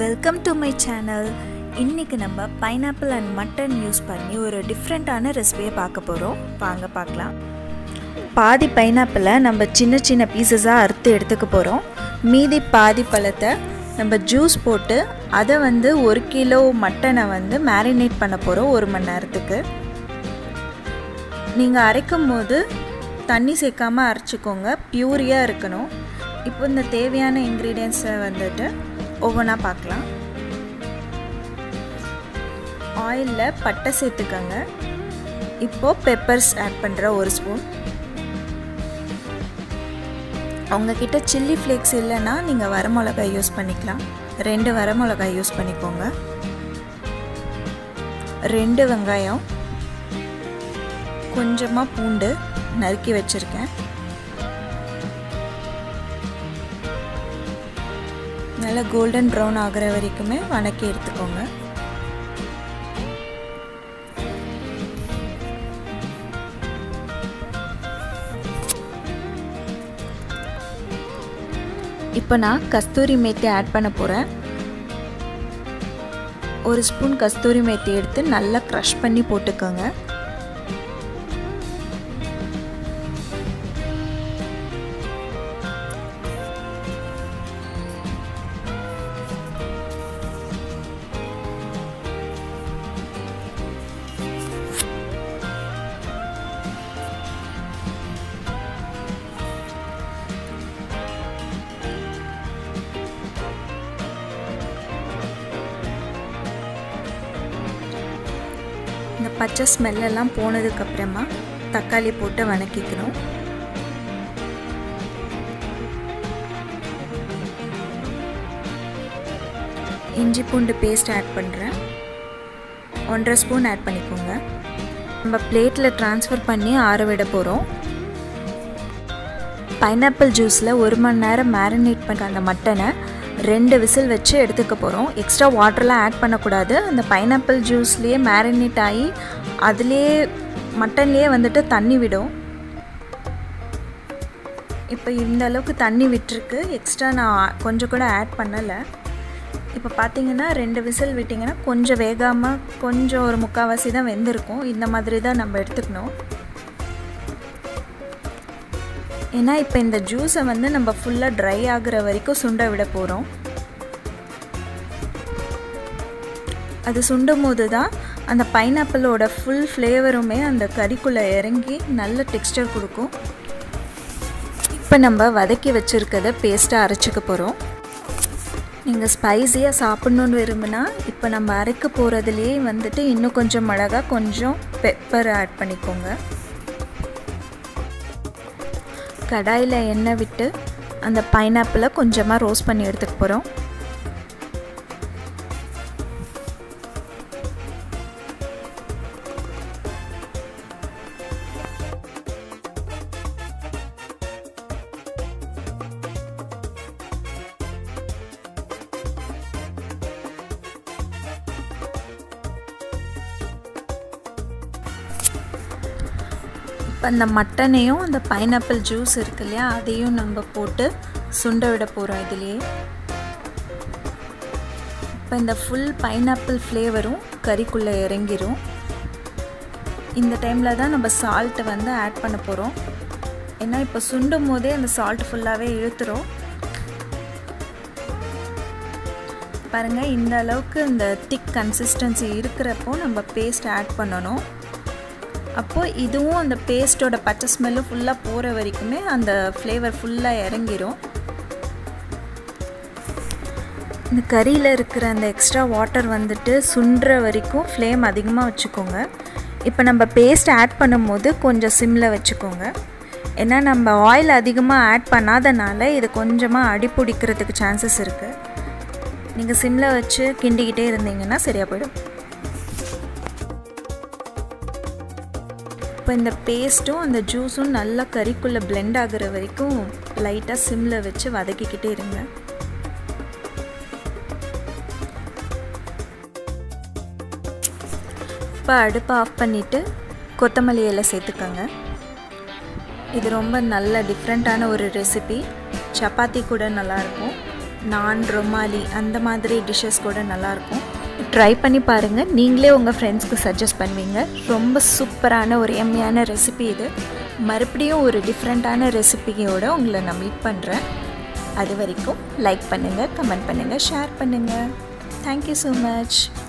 welcome to my channel இன்றைக்கி நம்ம pineapple and mutton use பண்ணி ஒரு டிஃப்ரெண்ட்டான ரெசிபியை பார்க்க போகிறோம் வாங்க பார்க்கலாம் பாதி பைனாப்பிளை நம்ம சின்ன சின்ன பீசஸாக அறுத்து எடுத்துக்க போகிறோம் மீதி பாதி பழத்தை நம்ம ஜூஸ் போட்டு அதை வந்து ஒரு கிலோ மட்டனை வந்து மேரினேட் பண்ண போகிறோம் ஒரு மணி நேரத்துக்கு நீங்கள் அரைக்கும் போது தண்ணி சேர்க்காமல் அரைச்சிக்கோங்க பியூரியாக இருக்கணும் இப்போ இந்த தேவையான இன்க்ரீடியன்ஸை வந்துட்டு ஒவ்வொன்றா பார்க்கலாம் ஆயிலில் பட்டை சேர்த்துக்கோங்க இப்போது பெப்பர்ஸ் ஆட் பண்ணுற ஒரு ஸ்பூன் உங்ககிட்ட சில்லி ஃப்ளேக்ஸ் இல்லைன்னா நீங்கள் வரமிளகாய் யூஸ் பண்ணிக்கலாம் ரெண்டு வரமிளகாய் யூஸ் பண்ணிக்கோங்க ரெண்டு வெங்காயம் கொஞ்சமாக பூண்டு நறுக்கி வச்சுருக்கேன் நல்லா கோல்டன் ப்ரௌன் ஆகிற வரைக்குமே வணக்கி எடுத்துக்கோங்க இப்போ நான் கஸ்தூரி மேத்தி ஆட் பண்ண போகிறேன் ஒரு ஸ்பூன் கஸ்தூரி மேத்தி எடுத்து நல்லா க்ரஷ் பண்ணி போட்டுக்கோங்க இந்த பச்சை ஸ்மெல்லெல்லாம் போனதுக்கப்புறமா தக்காளி போட்டு வணக்கிக்கணும் இஞ்சி பூண்டு பேஸ்ட் ஆட் பண்ணுறேன் ஒன்றரை ஸ்பூன் ஆட் பண்ணிக்கோங்க நம்ம பிளேட்டில் ட்ரான்ஸ்ஃபர் பண்ணி ஆற விட போகிறோம் பைனாப்பிள் ஜூஸில் ஒரு மணி நேரம் மேரினேட் பண்ண அந்த மட்டனை ரெண்டு விசில் வச்சு எடுத்துக்க போகிறோம் எக்ஸ்ட்ரா வாட்டர்லாம் ஆட் பண்ணக்கூடாது அந்த பைனாப்பிள் ஜூஸ்லேயே மேரினேட் ஆகி அதுலேயே மட்டன்லேயே வந்துட்டு தண்ணி விடும் இப்போ இந்த அளவுக்கு தண்ணி விட்டுருக்கு எக்ஸ்ட்ரா நான் கொஞ்சம் கூட ஆட் பண்ணலை இப்போ பார்த்தீங்கன்னா ரெண்டு விசில் விட்டிங்கன்னா கொஞ்சம் வேகாமல் கொஞ்சம் ஒரு முக்கால்வாசி தான் வெந்திருக்கும் இந்த மாதிரி தான் நம்ம எடுத்துக்கணும் ஏன்னா இப்போ இந்த ஜூஸை வந்து நம்ம ஃபுல்லாக ட்ரை ஆகுற வரைக்கும் சுண்ட விட போகிறோம் அது சுண்டும் போது தான் அந்த பைனாப்பிளோட ஃபுல் ஃப்ளேவருமே அந்த கறிக்குள்ளே இறங்கி நல்ல டெக்ஸ்டர் கொடுக்கும் இப்போ நம்ம வதக்கி வச்சுருக்கத பேஸ்ட்டாக அரைச்சிக்க போகிறோம் நீங்கள் ஸ்பைஸியாக சாப்பிட்ணுன்னு விரும்புனா இப்போ நம்ம அரைக்க போகிறதுலேயே வந்துட்டு இன்னும் கொஞ்சம் மிளகா கொஞ்சம் பெப்பர் ஆட் பண்ணிக்கோங்க கடாயில் எண்ணெய் விட்டு அந்த பைனாப்பிளை கொஞ்சமாக ரோஸ்ட் பண்ணி எடுத்துக்க போகிறோம் இப்போ அந்த மட்டனையும் அந்த பைனாப்பிள் ஜூஸ் இருக்கு இல்லையா அதையும் நம்ம போட்டு சுண்ட விட போகிறோம் இதுலேயே இப்போ இந்த ஃபுல் பைனாப்பிள் ஃப்ளேவரும் கறிக்குள்ளே இறங்கிரும் இந்த டைமில் தான் நம்ம சால்ட்டை வந்து ஆட் பண்ண போகிறோம் ஏன்னா இப்போ சுண்டும் போதே அந்த சால்ட் ஃபுல்லாகவே இழுத்துரும் பாருங்கள் இந்த அளவுக்கு இந்த திக் கன்சிஸ்டன்சி இருக்கிறப்போ நம்ம பேஸ்ட் ஆட் பண்ணணும் அப்போது இதுவும் அந்த பேஸ்ட்டோட பச்சை ஸ்மெல்லு ஃபுல்லாக போகிற வரைக்குமே அந்த ஃப்ளேவர் ஃபுல்லாக இறங்கிரும் இந்த கறியில் இருக்கிற அந்த எக்ஸ்ட்ரா வாட்டர் வந்துட்டு சுண்டுற வரைக்கும் ஃப்ளேம் அதிகமாக வச்சுக்கோங்க இப்போ நம்ம பேஸ்ட் ஆட் பண்ணும்போது கொஞ்சம் சிம்மில் வச்சுக்கோங்க ஏன்னா நம்ம ஆயில் அதிகமாக ஆட் பண்ணாதனால இது கொஞ்சமாக அடி பிடிக்கிறதுக்கு சான்சஸ் இருக்குது நீங்கள் சிம்மில் வச்சு கிண்டிக்கிட்டே இருந்தீங்கன்னா சரியாக போயிடும் இப்போ இந்த பேஸ்ட்டும் அந்த ஜூஸும் நல்லா கறிக்குள்ளே பிளெண்ட் ஆகிற வரைக்கும் லைட்டாக சிம்மில் வச்சு வதக்கிக்கிட்டே இருங்க இப்போ அடுப்பை ஆஃப் பண்ணிவிட்டு கொத்தமல்லி இலை சேர்த்துக்கோங்க இது ரொம்ப நல்ல டிஃப்ரெண்ட்டான ஒரு ரெசிபி சப்பாத்தி கூட நல்லாயிருக்கும் நான் ரொமாலி அந்த மாதிரி டிஷ்ஷஸ் கூட நல்லாயிருக்கும் ட்ரை பண்ணி பாருங்கள் நீங்களே உங்கள் ஃப்ரெண்ட்ஸ்க்கு சஜஸ்ட் பண்ணுவீங்க ரொம்ப சூப்பரான ஒரு எம்மையான ரெசிபி இது மறுபடியும் ஒரு டிஃப்ரெண்ட்டான ரெசிபியோட உங்களை நான் மீட் பண்ணுறேன் அது வரைக்கும் லைக் பண்ணுங்கள் கமெண்ட் பண்ணுங்கள் ஷேர் பண்ணுங்கள் தேங்க்யூ ஸோ மச்